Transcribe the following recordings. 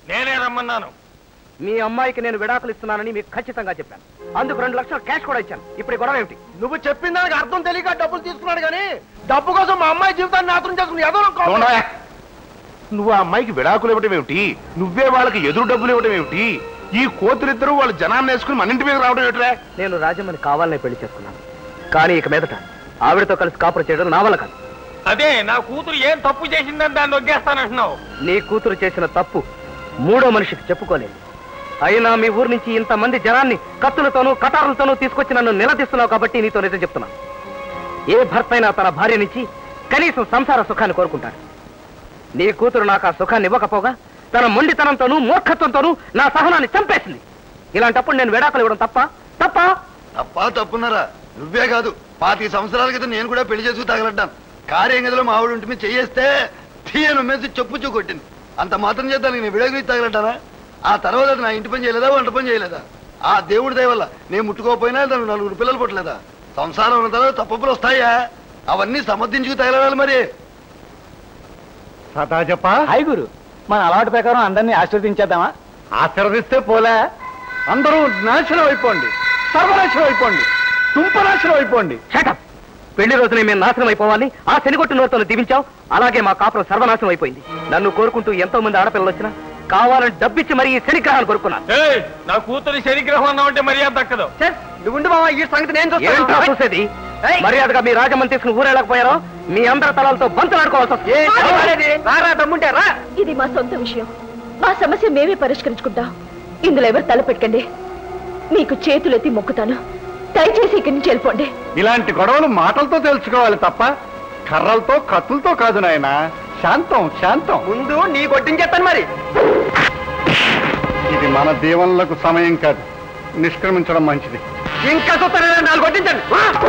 నేనే రమ్మన్నాను మీ అమ్మాయికి నేను విడాకులు ఇస్తున్నానని మీకు ఖచ్చితంగా చెప్పాను అందుకు రెండు లక్షలు క్యాష్ కూడా ఇచ్చాను ఇప్పుడు ఈ గొడవ ఏమిటి నువ్వు చెప్పిన దానికి అర్థం తెలియక డబ్బులు తీసుకున్నాడు కానీ డబ్బు కోసం మా అమ్మాయి జీవితాన్ని నాశనం చేసుకుని ఏదో ఒక కోపం. చూడవే. నువ్వు ఆ అమ్మాయికి విడాకులు ఇవ్వటం ఏమిటి నువ్వే వాళ్ళకి ఎదురు డబ్బులు ఇవ్వటం ఏమిటి ఈ కోతులిద్దరూ వాళ్ళ జనాన్ని వేసుకుని మన ఇంటి మీద రావడం ఏమిట్రా నేను రాజమ్మని కావాలనే పెళ్లి చేసుకున్నాను కానీ ఇక మీదట ఆవిడతో కలిసి కాపురం చేయడం నా వల్ల కాదు అదే నా కూతురు ఏం తప్పు చేసిందని దాన్ని నొగ్గేస్తానంటున్నావు నీ కూతురు చేసిన తప్పు మూడో మనిషికి చెప్పుకోలేదు అయినా మీ ఊరు నుంచి ఇంతమంది జనాన్ని కత్తులతోనూ కటారులతోనూ తీసుకొచ్చి నన్ను నిలదీస్తున్నావు కాబట్టి నీతో నిజం చెప్తున్నాను ఏ భర్త అయినా తన భార్య నుంచి కనీసం సంసార సుఖాన్ని కోరుకుంటాడు నీ కూతురు నాకు ఆ సుఖాన్ని ఇవ్వకపోగా తన మొండితనంతోనూ మూర్ఖత్వంతోనూ నా సహనాన్ని చంపేసింది ఇలాంటప్పుడు నేను విడాకులు ఇవ్వడం తప్ప తప్ప తప్పా తప్పున్నారా నువ్వే కాదు పాతిక సంవత్సరాల క్రితం నేను కూడా పెళ్లి చేసుకు తగలడ్డాను కార్యం గదిలో మా ఆవిడ ఉంటే చేయేస్తే తీయను మెచ్చి చెప్పు చూ కొట్టింది అంత మాత్రం చేద్దానికి నేను విడగలి తగలడ్డానా ఆ తర్వాత అది నా ఇంటి పని చేయలేదా వంట పని చేయలేదా ఆ దేవుడి దయ వల్ల నేను ముట్టుకోకపోయినా దానికి నలుగురు పిల్లలు పుట్టలేదా సంసారం ఉన్న తర్వాత తప్పులు వస్తాయా అవన్నీ సమర్థించుకు తగలడాలి మరి సదా చెప్ప హాయ్ గురు మన అలవాటు ప్రకారం అందరినీ ఆశీర్వదించేద్దామా ఆశీర్వదిస్తే పోలే అందరూ నాశనం అయిపోండి సర్వనాశనం అయిపోండి తుంపనాశనం అయిపోండి షటప్ పెళ్లి రోజునే మేము నాశనం అయిపోవాలి ఆ శనిగొట్టు నోరుతో దీవించావు అలాగే మా కాపురం సర్వనాశనం అయిపోయింది నన్ను కోరుకుంటూ ఎంతో మంది ఆడపిల్లలు వచ్చినా కావాలని డబ్బిచ్చి మరీ ఈ శనిగ్రహాన్ని కోరుకున్నాను ఏయ్, నా కూతురి శనిగ్రహం అన్నావంటే మర్యాద దక్కదు నువ్వు బావా ఈ సంగతి నేను ఏంట్రా చూసేది మర్యాదగా మీ రాజమని తీసుకుని ఊరేళ్ళకపోయారో మీ అందరి తలాలతో బంతులాడుకోవాల్సి వస్తుంది రారా దమ్ముంటే రా ఇది మా సొంత విషయం మా సమస్య మేమే పరిష్కరించుకుంటాం ఇందులో ఎవరు తల పెట్టకండి మీకు చేతులెత్తి మొక్కుతాను దయచేసి ఇక్కడి నుంచి వెళ్ళిపోండి ఇలాంటి గొడవలు మాటలతో తెలుసుకోవాలి తప్ప కర్రలతో కత్తులతో కాదు నాయన శాంతం శాంతం ముందు నీ కొట్టించేస్తాను మరి ఇది మన దీవెనలకు సమయం కాదు నిష్క్రమించడం మంచిది ఇంకా చూస్తాను నాలుగు కొట్టించండి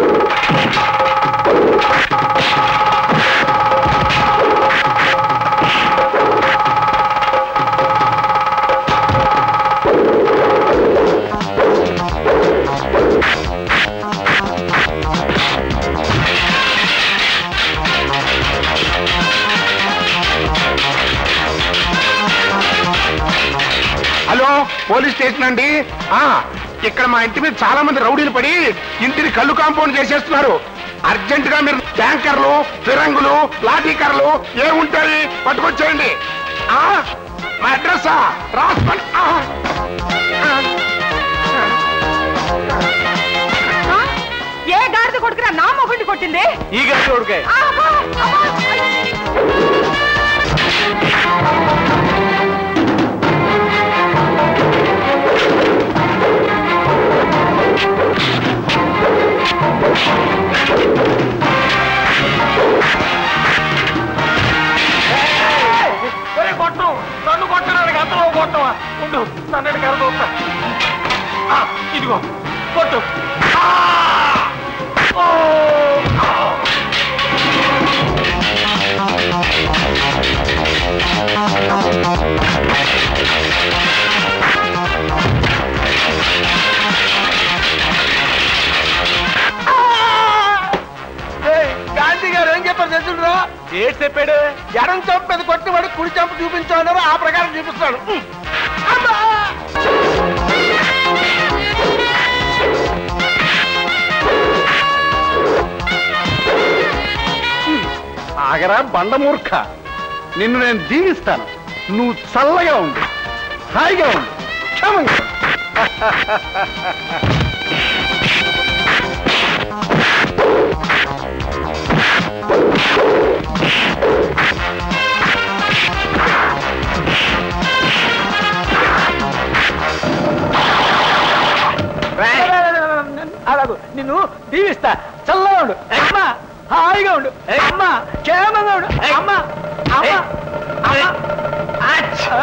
హలో పోలీస్ స్టేషన్ అండి ఆ ఇక్కడ మా ఇంటి మీద చాలా మంది రౌడీలు పడి ఇంటిని కళ్ళు కాంపౌండ్ చేసేస్తున్నారు అర్జెంట్ గా మీరు ట్యాంకర్లు ఫిరంగులు లాఠీ కర్రలు ఏ ఉంటాయి పట్టుకొచ్చేయండి ఆ, మా అడ్రస్ రాసుకోండి ఆ, ఆ. ఏ గాడిద కొడుకురా నా మొగుడిని కొట్టింది ఈ గడి చూడుకే ఒరే కొట్టం నన్ను కొట్టడానికి అంతలో కొట్టవా ఉండు నన్ను కర చూస్తా ఆ, ఇదిగో కొట్టు ఆ! ఓ! ఆ! గాంధీ గారు ఏం చెప్పారు తెలుసురా ఏడు చెప్పాడు ఎడం చంప మీద కొట్టి వాడు కుడి చంప చూపించామన్నారు ఆ ప్రకారం చూపిస్తాడు ఉమ్. అమ్మా! ఆగరా బండమూర్ఖ నిన్ను నేను దీవిస్తాను నువ్వు చల్లగా ఉండు హాయిగా ఉండు క్షమంగా ఉండు. అలాగు నిన్ను దీవిస్తా చల్లగా ఉండు అమ్మా హాయిగా ఉండు అమ్మా క్షేమంగా ఉండు అమ్మా అమ్మా అమ్మా అచ్చా.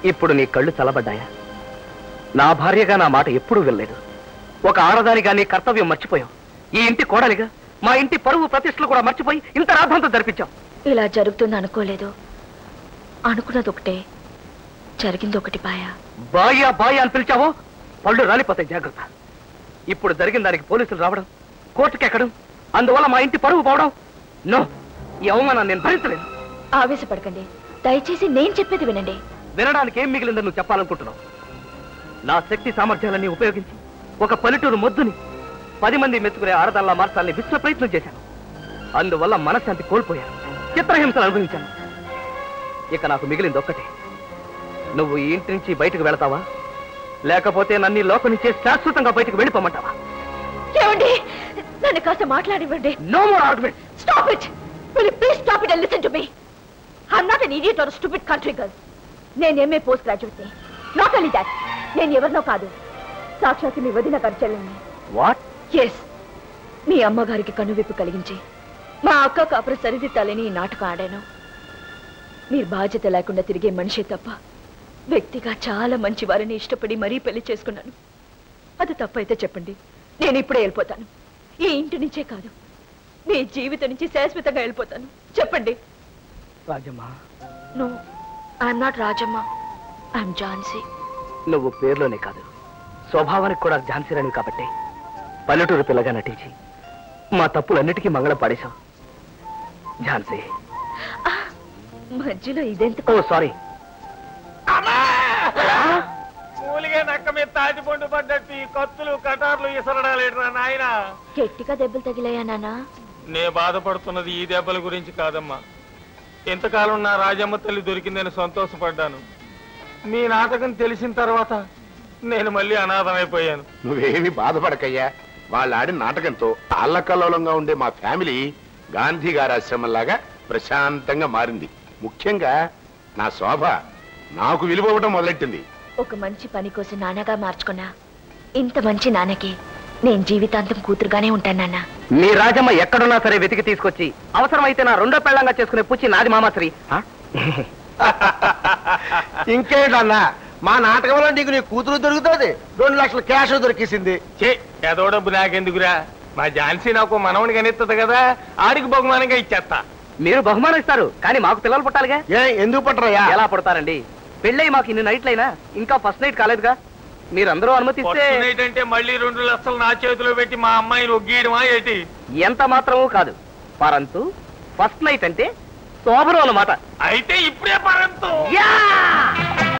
ఇప్పుడు నీ కళ్ళు చల్లబడ్డాయా నా భార్యగా నా మాట ఎప్పుడూ వెళ్ళలేదు ఒక ఆడదానిగా నీ కర్తవ్యం మర్చిపోయావు ఈ ఇంటి కోడలిగా మా ఇంటి పరువు ప్రతిష్టలు కూడా మర్చిపోయి ఇంత రాధంతో జరిపించావు ఇలా జరుగుతుంది అనుకోలేదు అనుకున్నది ఒకటే జరిగింది ఒకటి పాయా బాయా బాయా అని పిలిచావో పళ్ళు రాలిపోతాయి జాగ్రత్త ఇప్పుడు జరిగిన దానికి పోలీసులు రావడం కోర్టుకి ఎక్కడం అందువల్ల మా ఇంటి పరువు పోవడం నో ఈ అవమానాన్ని నేను భరించలేను ఆవేశపడకండి దయచేసి నేను చెప్పేది వినండి వినడానికి ఏం మిగిలిందని నువ్వు చెప్పాలనుకుంటున్నావు నా శక్తి సామర్థ్యాలన్నీ ఉపయోగించి ఒక పల్లెటూరు మొద్దుని పది మంది మెచ్చుకునే ఆడదాల్లా మార్చాలని విశ్వ ప్రయత్నం చేశాను అందువల్ల మనశ్శాంతి కోల్పోయాను చిత్రహింసలు అనుభవించాను ఇక నాకు మిగిలింది ఒక్కటే నువ్వు ఈ ఇంటి నుంచి బయటకు వెళతావా లేకపోతే నన్ను ఈ లోకం నుంచే శాశ్వతంగా బయటకు వెళ్ళిపోమంటావా ఏమండి నన్ను కాస్త మాట్లాడివ్వండి no more argument stop it will please stop it and listen to me I'm not an idiot or stupid country girl నేను ఎంఏ పోస్ట్ గ్రాడ్యుయేట్ ని నాట్ ఓన్లీ దాట్ నేను ఎవరినో కాదు సాక్షాత్ మీ వదిన ఖర్చల్ని వాట్ ఎస్ మీ అమ్మగారికి కనువిప్పు కలిగించి మా అక్క కాపుర సరిదిద్దాలని ఈ నాటకం ఆడాను మీరు బాధ్యత లేకుండా తిరిగే మనిషే తప్ప వ్యక్తిగా చాలా మంచి వారిని ఇష్టపడి మరీ పెళ్లి చేసుకున్నాను అది తప్పైతే చెప్పండి నేను ఇప్పుడే వెళ్ళిపోతాను ఈ ఇంటి నుంచే కాదు మీ జీవితం నుంచి శాశ్వతంగా వెళ్ళిపోతాను చెప్పండి Rajamma no I'm not Rajamma I'm Jhansi నువ్వు పేర్లోనే కాదు స్వభావానికి కూడా ఝాన్సీరాని కాబట్టి పల్లెటూరు పిల్లగా నటించి మా తప్పులన్నిటికీ మంగళం పాడేశావు ఝాన్సీ మధ్యలో ఇదెంత ఓ సారీ మూలిగే నక్క మీద తాటిపండు పడ్డట్టు ఈ కత్తులు కటార్లు ఇసరడాలేట్రా నాయన గట్టిగా దెబ్బలు తగిలాయా నానా నే బాధపడుతున్నది ఈ దెబ్బల గురించి కాదమ్మా ఎంతకాలం నా రాజమ్మ తల్లి దొరికిందని సంతోషపడ్డాను మీ నాటకం తెలిసిన తర్వాత నేను మళ్ళీ అనాథమైపోయాను నువ్వేమి బాధపడకయ్యా వాళ్ళు ఆడిన నాటకంతో అల్లకల్లోలంగా ఉండే మా ఫ్యామిలీ గాంధీ గారి ఆశ్రమంలాగా ప్రశాంతంగా మారింది ముఖ్యంగా నా శోభ నాకు విలువవటం మొదలెట్టింది ఒక మంచి పని కోసం నాన్నగా మార్చుకున్నా ఇంత మంచి నాన్నకి నేను జీవితాంతం కూతురుగానే ఉంటాను నాన్న మీ రాజమ్మ ఎక్కడున్నా సరే వెతికి తీసుకొచ్చి అవసరమైతే నా రెండో పెళ్ళంగా చేసుకునే పుచ్చి నాది మామాశ్రీ ఇంకేంటన్నా మా నాటకంలో నీకు నీ కూతురు దొరుకుతుంది రెండు లక్షల క్యాష్ దొరికేసింది చే ఏదో డబ్బు నాకెందుకురా మా ఝాన్సీ నాకు మనవని కనిస్తుంది కదా ఆడికి బహుమానంగా ఇచ్చేస్తా మీరు బహుమానం ఇస్తారు కానీ మాకు పిల్లలు పుట్టాలిగా ఏ ఎందుకు పట్టరయ్యా ఎలా పుడతారండి పెళ్ళై మాకు ఇన్ని నైట్లైనా ఇంకా ఫస్ట్ నైట్ కాలేదుగా మీరందరూ అనుమతిస్తే ఫస్ట్ నైట్ అంటే మళ్ళీ రెండు లక్షలు నా చేతిలో పెట్టి మా అమ్మాయిని ఒగ్గీయడమా ఏంటి ఎంత మాత్రమూ కాదు పరంతు ఫస్ట్ నైట్ అంటే శోభనం అన్నమాట అయితే ఇప్పుడే పరంతో యా